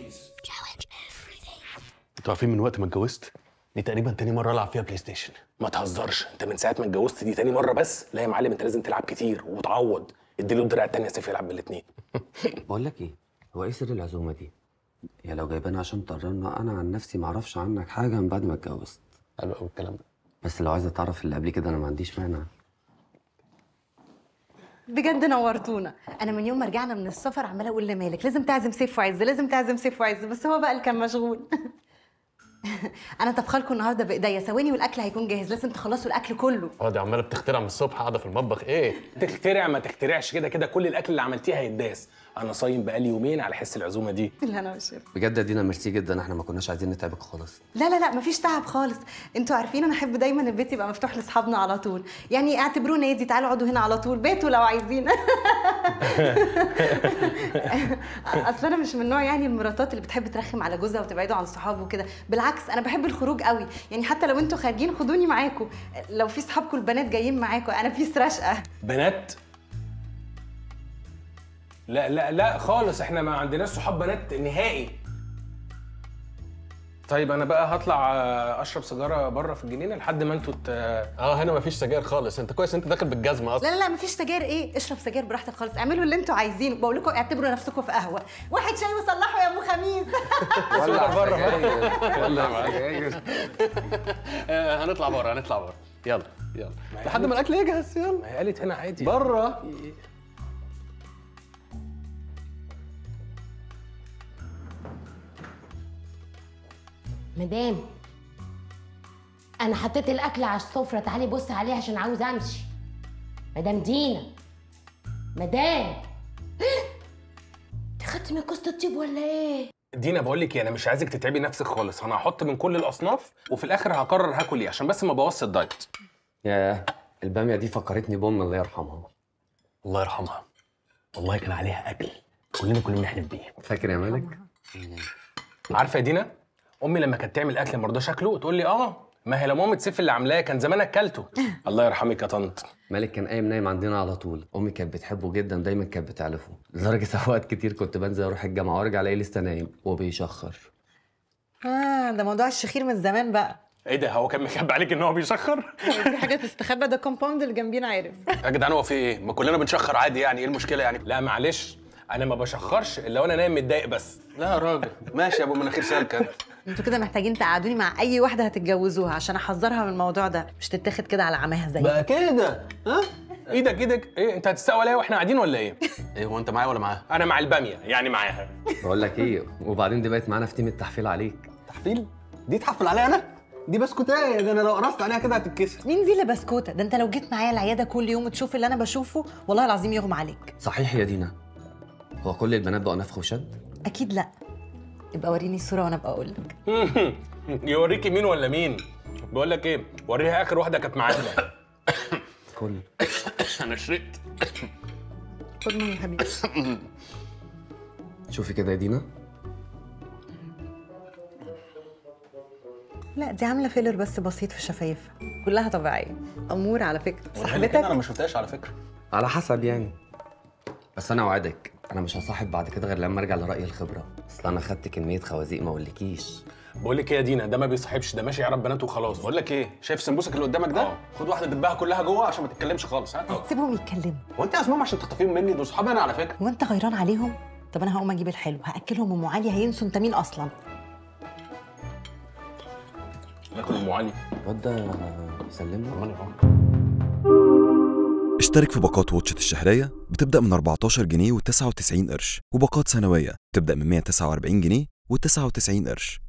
انتوا عارفين من وقت ما اتجوزت دي تقريبا تاني مره العب فيها بلاي ستيشن ما تهزرش انت من ساعه ما اتجوزت دي تاني مره بس لا يا معلم انت لازم تلعب كتير وتعوض اديله الدرع التانية يا سيف يلعب بالاثنين بقول لك ايه هو ايه سر العزومه دي يا لو جايبانا عشان تقررنا انا عن نفسي ما اعرفش عنك حاجه من بعد ما اتجوزت حلو قوي الكلام ده بس لو عايزه تعرف اللي قبل كده انا ما عنديش مانع بجد نورتونا انا من يوم ما رجعنا من السفر عماله اقول لمالك لازم تعزم سيف وعز لازم تعزم سيف وعز بس هو بقى اللي كان مشغول انا طبخه لكم النهارده بايديا ثواني والاكل هيكون جاهز لازم تخلصوا الاكل كله اه دي عماله بتخترع من الصبح قاعده في المطبخ ايه تخترع ما تخترعش كده كده كل الاكل اللي عملتيه هيتداس انا صايم بقالي يومين على حس العزومه دي لا انا مش شايفة. بجد يا دينا ميرسي جدا احنا ما كناش عايزين نتعبك خالص لا لا لا مفيش تعب خالص انتوا عارفين انا احب دايما البيت يبقى مفتوح لاصحابنا على طول يعني اعتبروه نادي تعالوا اقعدوا هنا على طول بيتوا لو عايزين اصل انا مش من نوع يعني المراتات اللي بتحب ترخم على جوزها وتبعده عن صحابه وكده بالعكس انا بحب الخروج قوي يعني حتى لو انتوا خارجين خدوني معاكم لو في صحابكم البنات جايين معاكم انا بيس رشقه بنات لا لا لا خالص احنا ما عندناش صحاب بنات نهائي طيب انا بقى هطلع آه، اشرب سيجاره بره في الجنينه لحد ما انتوا ت... اه هنا مفيش سجاير خالص انت كويس انت داخل بالجزمه اصلا لا لا لا مفيش سجاير ايه اشرب سجاير براحتك خالص اعملوا اللي انتوا عايزينه بقول لكم اعتبروا نفسكم في قهوه واحد شاي وصلحوا يا ابو خميس ولع بره سجاير ولع سجاير آه هنطلع بره هنطلع بره يلا يلا لحد ما الاكل يجهز يلا ما هي قالت هنا عادي بره مدام انا حطيت الاكل على السفره تعالي بصي عليه عشان عاوز امشي مدام دينا مدام انت خدتي من كوسه الطيب ولا ايه دينا بقول لك إيه، انا مش عايزك تتعبي نفسك خالص انا هحط من كل الاصناف وفي الاخر هقرر هاكل ايه عشان بس ما بوظش الدايت يا الباميه دي فكرتني بام الله يرحمها الله يرحمها والله كان عليها اكل كلنا كنا بنحلم بيه فاكر يا مالك عارفه يا دينا امي لما كانت تعمل اكل ما رضاش اكله تقول لي اه ما هي لو مامة سيف اللي عاملاه كان زمان اكلته الله يرحمك يا طنط مالك كان قايم نايم عندنا على طول امي كانت بتحبه جدا دايما كانت بتعلفه لدرجه اوقات كتير كنت بنزل اروح الجامعه وارجع الاقيه لسه نايم وبيشخر اه ده موضوع الشخير من زمان بقى ايه ده هو كان مخبي عليك ان هو بيشخر في حاجه تستخبى ده كومباوند اللي جنبينا عارف يا جدعان هو في ايه ما كلنا بنشخر عادي يعني ايه المشكله يعني لا معلش انا ما بشخرش الا وانا نايم متضايق بس لا يا راجل ماشي يا ابو مناخير سالكه انتوا كده محتاجين تقعدوني مع اي واحده هتتجوزوها عشان احذرها من الموضوع ده مش تتاخد كده على عماها زي بقى كده ها ايدك ايدك ايه انت هتستقوى عليا واحنا قاعدين ولا ايه ايه هو انت معايا ولا معاها انا مع الباميه يعني معاها بقول لك ايه وبعدين دي بقت معانا في تيم التحفيل عليك تحفيل دي تحفل عليا انا دي بسكوتايه ده انا لو قرصت عليها كده هتتكسر مين دي اللي بسكوته ده انت لو جيت معايا العياده كل يوم وتشوف اللي انا بشوفه والله العظيم يغمى عليك صحيح يا دينا هو كل البنات بقوا نفخ وشد اكيد لا يبقى وريني الصوره وانا ابقى اقول لك يوريكي مين ولا مين بقول لك ايه وريها اخر واحده كانت معانا كل انا شرقت خد مني يا حبيبي شوفي كده يا دينا لا دي عامله فيلر بس بسيط في شفايفها كلها طبيعيه امور على فكره انا صاحبتك ما شفتهاش على فكره على حسب يعني بس انا اوعدك انا مش هصاحب بعد كده غير لما ارجع لراي الخبره اصل انا خدت كميه خوازيق ما اقولكيش بقول لك ايه يا دينا ده ما بيصاحبش ده ماشي يعرف بنات وخلاص بقول لك ايه شايف سمبوسك اللي قدامك ده اه. خد واحده دبها كلها جوه عشان ما تتكلمش خالص ها سيبهم يتكلموا هو انت يا اسمهم عشان تخطفيهم مني دول صحابي انا على فكره هو انت غيران عليهم طب انا هقوم اجيب الحلو هاكلهم ام علي هينسوا انت مين اصلا ناكل ام علي الواد ده يسلمنا اشترك في باقات واتشت الشهرية بتبدأ من 14 جنيه و99 قرش وباقات سنوية بتبدأ من 149 جنيه و99 قرش